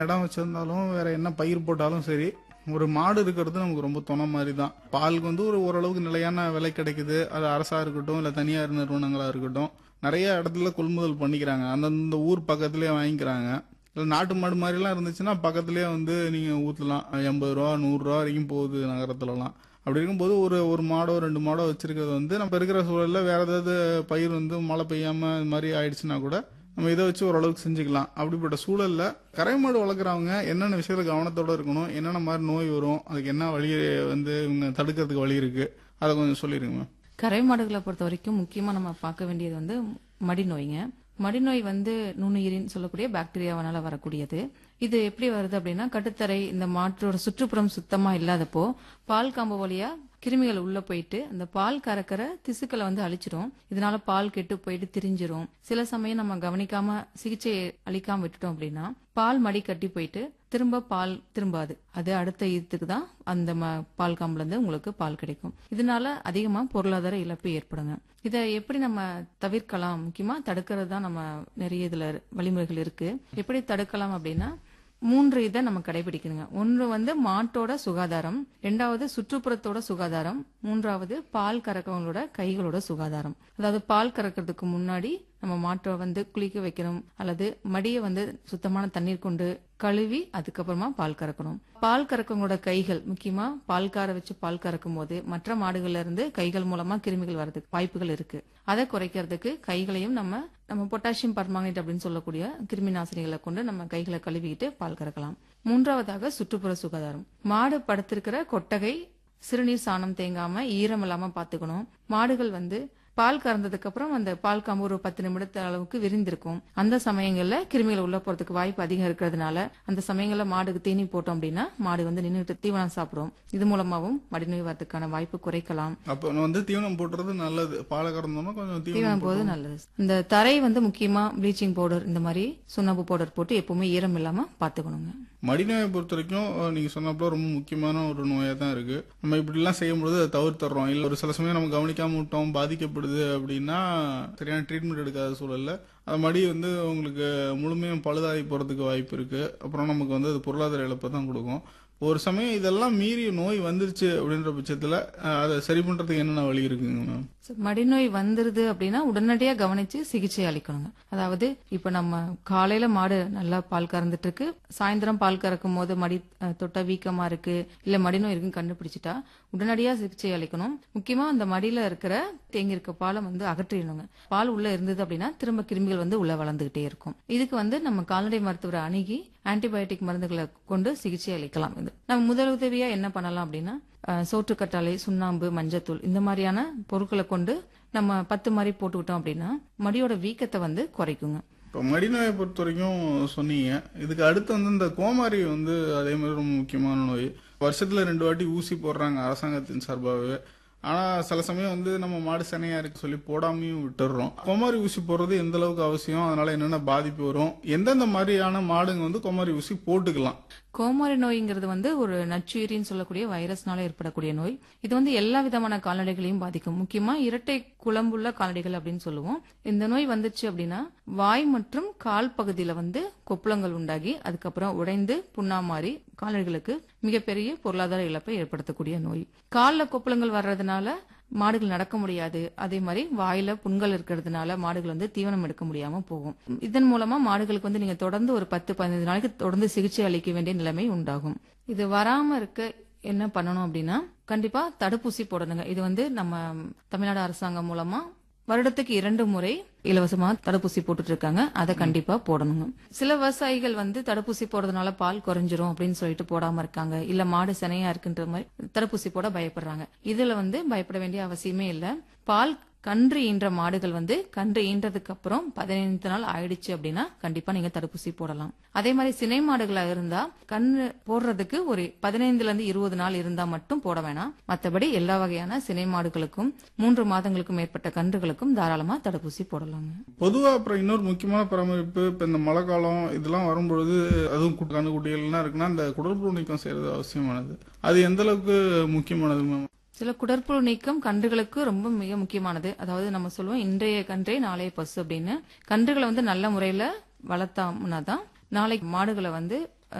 இடம் வச்சிருந்தாலும் வேற என்ன பயிர் போட்டாலும் சரி ஒரு மாடு இருக்கிறது நமக்கு ரொம்ப துணை மாதிரி தான் பாலுக்கு வந்து ஒரு ஓரளவுக்கு நிலையான விலை கிடைக்குது அது அரசா இருக்கட்டும் இல்ல தனியார் நிறுவனங்களா இருக்கட்டும் நிறைய இடத்துல கொள்முதல் பண்ணிக்கிறாங்க அந்தந்த ஊர் பக்கத்துலயே வாங்கிக்கிறாங்க இல்ல நாட்டு மாடு மாதிரிலாம் இருந்துச்சுன்னா பக்கத்துலயே வந்து நீங்க ஊத்தலாம் எண்பது ரூபா நூறு ரூபா வரைக்கும் போகுது நகரத்துலலாம் அப்படி இருக்கும்போது ஒரு ஒரு மாடோ ரெண்டு மாடோ வச்சிருக்கிறது வந்து நம்ம இருக்கிற சூழல்ல வேற ஏதாவது பயிர் வந்து மழை பெய்யாம இது மாதிரி ஆயிடுச்சுன்னா கூட நம்ம இதை வச்சு ஓரளவுக்கு செஞ்சுக்கலாம் அப்படிப்பட்ட சூழல்ல கரை மாடு வளர்க்குறவங்க என்னென்ன விஷயத்துல கவனத்தோட இருக்கணும் என்னென்ன மாதிரி நோய் வரும் அதுக்கு என்ன வழி வந்து இவங்க தடுக்கிறதுக்கு வழி இருக்கு அதை கொஞ்சம் சொல்லிருங்க மேம் கரை மாடுகளை பொறுத்த வரைக்கும் முக்கியமா நம்ம பார்க்க வேண்டியது வந்து மடிநோய்ங்க மடிநோய் வந்து நுண்ணுயிரின்னு சொல்லக்கூடிய பாக்டீரியாவனால வரக்கூடியது இது எப்படி வருது அப்படின்னா கட்டுத்தரை இந்த மாற்றோட சுற்றுப்புறம் சுத்தமா இல்லாதப்போ பால் காம்பு வழியா கிருமிகள் உள்ள போயிட்டு அந்த பால் கறக்கிற திசுக்களை வந்து அழிச்சிடும் இதனால பால் கெட்டு போயிட்டு திரிஞ்சிரும் சில சமயம் நம்ம கவனிக்காம சிகிச்சை அளிக்காம விட்டுட்டோம் அப்படின்னா பால் மடி கட்டி போயிட்டு திரும்ப பால் திரும்பாது அது அடுத்த ஈத்துக்கு தான் அந்த ம- பால் காம்புல இருந்து உங்களுக்கு பால் கிடைக்கும் இதனால அதிகமா பொருளாதார இழப்பு ஏற்படுங்க இதை எப்படி நம்ம தவிர்க்கலாம் முக்கியமா தடுக்கிறது தான் நம்ம நிறைய இதுல வழிமுறைகள் இருக்கு எப்படி தடுக்கலாம் அப்படின்னா மூன்று இதை நம்ம கடைபிடிக்கணுங்க ஒன்று வந்து மாட்டோட சுகாதாரம் ரெண்டாவது சுற்றுப்புறத்தோட சுகாதாரம் மூன்றாவது பால் கறக்கவங்களோட கைகளோட சுகாதாரம் அதாவது பால் கறக்கிறதுக்கு முன்னாடி நம்ம மாட்டை வந்து குளிக்க வைக்கணும் அல்லது மடியை வந்து சுத்தமான தண்ணீர் கொண்டு கழுவி அதுக்கப்புறமா பால் கறக்கணும் பால் கறக்கவங்களோட கைகள் முக்கியமா பால் கார வச்சு பால் கறக்கும் போது மற்ற மாடுகள்ல இருந்து கைகள் மூலமா கிருமிகள் வர்றதுக்கு வாய்ப்புகள் இருக்கு அதை குறைக்கிறதுக்கு கைகளையும் நம்ம நம்ம பொட்டாசியம் பர்மாங்கனேட் அப்படின்னு சொல்லக்கூடிய கிருமி நாசினிகளை கொண்டு நம்ம கைகளை கழுவிக்கிட்டு பால் கறக்கலாம் மூன்றாவதாக சுற்றுப்புற சுகாதாரம் மாடு படுத்திருக்கிற கொட்டகை சிறுநீர் சாணம் தேங்காம ஈரம் இல்லாம பாத்துக்கணும் மாடுகள் வந்து பால் கறந்ததுக்கு அப்புறம் அந்த பால் காம்பு ஒரு பத்து நிமிடத்து அளவுக்கு விரிந்திருக்கும் அந்த சமயங்கள்ல கிருமிகள் உள்ள போறதுக்கு வாய்ப்பு அதிகம் இருக்கிறதுனால அந்த சமயங்கள்ல மாடுக்கு தீனி போட்டோம் அப்படின்னா மாடு வந்து நின்றுட்டு தீவனம் சாப்பிடும் இது மூலமாவும் மடிநோய் வரதுக்கான வாய்ப்பு குறைக்கலாம் அப்ப வந்து தீவனம் போட்டுறது நல்லது பாலை கறந்தோம்னா கொஞ்சம் தீவனம் தீவனம் போது நல்லது இந்த தரை வந்து முக்கியமா ப்ளீச்சிங் பவுடர் இந்த மாதிரி சுண்ணாம்பு பவுடர் போட்டு எப்பவுமே ஈரம் இல்லாம பாத்துக்கணுங்க மடிநோயை பொறுத்த வரைக்கும் அஹ், நீங்க சொன்னப்போ ரொம்ப முக்கியமான ஒரு நோயா தான் இருக்கு நம்ம இப்படிலாம் செய்யும்போது அதை தவிர்த்துறோம் இல்ல ஒரு சில சமயம் நம்ம கவனிக்காம விட்டோம் பாதிக்கப்படுது அப்படின்னா சரியான ட்ரீட்மெண்ட் எடுக்காத சூழல்ல அது மடி வந்து உங்களுக்கு முழுமையும் பழுதாகி போறதுக்கு வாய்ப்பு இருக்கு அப்புறம் நமக்கு வந்து அது பொருளாதார இழப்பை தான் கொடுக்கும் ஒரு சமயம் இதெல்லாம் மீறி நோய் வந்துருச்சு அப்படின்ற பட்சத்துல அஹ், அதை சரி பண்றதுக்கு என்னென்ன வழி இருக்குங்க மேம் So, மடிநோய் வந்துருது அப்படின்னா உடனடியா கவனிச்சு சிகிச்சை அளிக்கணுங்க அதாவது இப்ப நம்ம காலையில மாடு நல்லா பால் கறந்துட்டு இருக்கு சாயந்தரம் பால் கறக்கும் போது மடி அஹ், தொட்டா வீக்கமா இருக்கு இல்ல மடிநோய் இருக்குன்னு கண்டுபிடிச்சிட்டா உடனடியா சிகிச்சை அளிக்கணும் முக்கியமா அந்த மடியில இருக்கிற தேங்கி இருக்க பாலை வந்து அகற்றிடணுங்க பால் உள்ள இருந்தது அப்படின்னா திரும்ப கிருமிகள் வந்து உள்ள வளர்ந்துகிட்டே இருக்கும் இதுக்கு வந்து நம்ம கால்நடை மருத்துவரை அணுகி ஆன்டிபயோட்டிக் மருந்துகளை கொண்டு சிகிச்சை அளிக்கலாம் இது நம்ம முதலுதவியா என்ன பண்ணலாம் அப்படின்னா அஹ், சோற்றுக்கற்றாழை சுண்ணாம்பு மஞ்சத்தூள் இந்த மாதிரியான பொருட்களை கொண்டு நம்ம பத்து மாதிரி போட்டுக்கிட்டோம் அப்படின்னா மடியோட வீக்கத்தை வந்து குறைக்குங்க இப்போ மடிநோயை பொறுத்த வரைக்கும் சொன்னீங்க இதுக்கு அடுத்து வந்து இந்த கோமாரி வந்து அதே மாதிரி ரொம்ப முக்கியமான நோய் வருஷத்துல ரெண்டு வாட்டி ஊசி போடுறாங்க அரசாங்கத்தின் சார்பாகவே ஆனா சில சமயம் வந்து நம்ம மாடு சனையா இருக்கு சொல்லி போடாமையும் விட்டுடுறோம் கோமாரி ஊசி போடுறது எந்த அளவுக்கு அவசியம் அதனால என்னென்ன பாதிப்பு வரும் எந்தெந்த மாதிரியான மாடுங்க வந்து கோமாரி ஊசி போட்டுக்கலாம் கோமாரி நோய்ங்கிறது வந்து ஒரு நச்சுயிரின்னு சொல்லக்கூடிய வைரஸ்னால ஏற்படக்கூடிய நோய் இது வந்து எல்லா விதமான கால்நடைகளையும் பாதிக்கும் முக்கியமா இரட்டை குழம்புள்ள கால்நடைகள் அப்படின்னு சொல்லுவோம் இந்த நோய் வந்துச்சு அப்படின்னா வாய் மற்றும் கால் பகுதியில வந்து கொப்புளங்கள் உண்டாகி அதுக்கப்புறம் உடைந்து புண்ணா மாறி கால்நடைகளுக்கு மிகப்பெரிய பொருளாதார இழப்பை ஏற்படுத்தக்கூடிய நோய் கால்ல கொப்புளங்கள் வர்றதுனால மாடுகள் நடக்க முடியாது அதே மாதிரி வாயில புண்கள் இருக்கிறதுனால மாடுகள் வந்து தீவனம் எடுக்க முடியாம போகும் இதன் மூலமா மாடுகளுக்கு வந்து நீங்க தொடர்ந்து ஒரு பத்து பதினைந்து நாளைக்கு தொடர்ந்து சிகிச்சை அளிக்க வேண்டிய நிலைமை உண்டாகும் இது வராம இருக்க என்ன பண்ணணும் அப்படின்னா கண்டிப்பா தடுப்பூசி போடணுங்க இது வந்து நம்ம தமிழ்நாடு அரசாங்கம் மூலமா வருடத்துக்கு இரண்டு முறை இலவசமா தடுப்பூசி போட்டுட்டு இருக்காங்க அதை கண்டிப்பா போடணுங்க சில விவசாயிகள் வந்து தடுப்பூசி போடுறதுனால பால் குறைஞ்சிரும் அப்படின்னு சொல்லிட்டு போடாம இருக்காங்க இல்ல மாடு சினையா இருக்குன்ற மாதிரி தடுப்பூசி போட பயப்படுறாங்க இதுல வந்து பயப்பட வேண்டிய அவசியமே இல்ல பால் கன்று ஈன்ற மாடுகள் வந்து கன்று ஈன்றதுக்கு அப்புறம் பதினைந்து நாள் ஆயிடுச்சு அப்படின்னா கண்டிப்பா நீங்க தடுப்பூசி போடலாம் அதே மாதிரி சினை மாடுகளா இருந்தா கன்று போடுறதுக்கு ஒரு பதினைந்துல இருந்து இருபது நாள் இருந்தா மட்டும் போட வேணாம் மத்தபடி எல்லா வகையான சினை மாடுகளுக்கும் மூன்று மாதங்களுக்கும் மேற்பட்ட கன்றுகளுக்கும் தாராளமா தடுப்பூசி போடலாங்க பொதுவா அப்புறம் இன்னொரு முக்கியமான பராமரிப்பு இப்ப இந்த மழை காலம் இதெல்லாம் வரும்பொழுது அதுவும் கு- கண்ணுக்குட்டிகள்லாம் இருக்குன்னா அந்த குடற்புழு நீக்கம் செய்யறது அவசியமானது அது எந்த அளவுக்கு முக்கியமானது மேம் சில குடற்புழு நீக்கம் கன்றுகளுக்கு ரொம்ப மிக முக்கியமானது அதாவது நம்ம சொல்லுவோம் இன்றைய கன்றே நாளைய பசு அப்படின்னு கன்றுகளை வந்து நல்ல முறையில வளர்த்தோம்னா தான் நாளைக்கு மாடுகளை வந்து